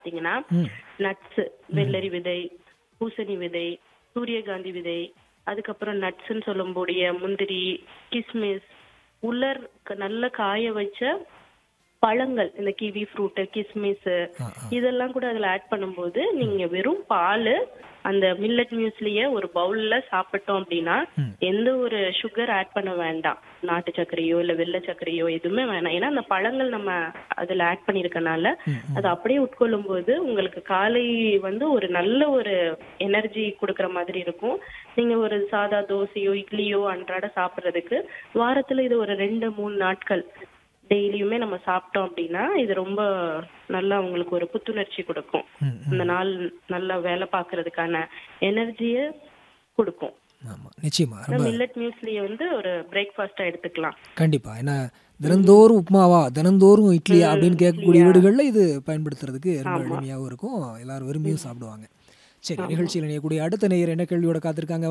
பார்த்தீங்கன்னா ம் நட்ஸ் வெள்ளரி விதை பூசணி விதை சூரியகாந்தி விதை அதுக்கப்புறம் நட்ஸ்ன்னு சொல்லக்கூடிய முந்திரி கிஸ்மிஸ் உலர் க- நல்ல காய வச்ச பழங்கள் இந்த கிவி ஃப்ரூட் கிஸ்மிஸ் ஆ, ஆ. இதெல்லாம் கூட அதுல ஆட் பண்ணும்போது நீங்க வெறும் பால் அந்த மில்லட் மியூஸ்லிய ஒரு பவுல்ல சாப்பிட்டோம் அப்படின்னா எந்த ஒரு சுகர் ஆட் பண்ண வேண்டாம் நாட்டு சர்க்கரையோ இல்ல வெள்ளை சர்க்கரையோ எதுவுமே வேணாம் ஏன்னா அந்த பழங்கள் நம்ம அதுல ஆட் பண்ணிருக்கனால அது அப்படியே உட்கொள்ளும் போது உங்களுக்கு காலை வந்து ஒரு நல்ல ஒரு எனர்ஜி கொடுக்கற மாதிரி இருக்கும் நீங்க ஒரு சாதா தோசையோ இட்லியோ அன்றாட சாப்பிடுறதுக்கு வாரத்துல இது ஒரு ரெண்டு மூணு நாட்கள் டெய்லியுமே நம்ம சாப்பிட்டோம் அப்படின்னா இது ரொம்ப நல்லா உங்களுக்கு ஒரு புத்துணர்ச்சி கொடுக்கும் ம், இந்த நாள் நல்லா வேலை பார்க்கறதுக்கான எனர்ஜிய கொடுக்கும் ஆமாம் நிச்சயமா ரொம்ப மில்லட் மியூஸ்லிய வந்து ஒரு பிரேக்ஃபாஸ்டா எடுத்துக்கலாம் கண்டிப்பா ஏன்னா தினந்தோறும் உப்புமாவா தினந்தோறும் இட்லியா அப்படின்னு கேட்கக்கூடிய வீடுகளில் இது பயன்படுத்துறதுக்கு ரொம்ப எளிமையாகவும் இருக்கும் எல்லாரும் விரும்பியும் சாப்பிடுவாங்க சரி நிகழ்ச்சியில் இணையக்கூடிய அடுத்த நேயர் என்ன கேள்வியோட காத்திருக்காங்க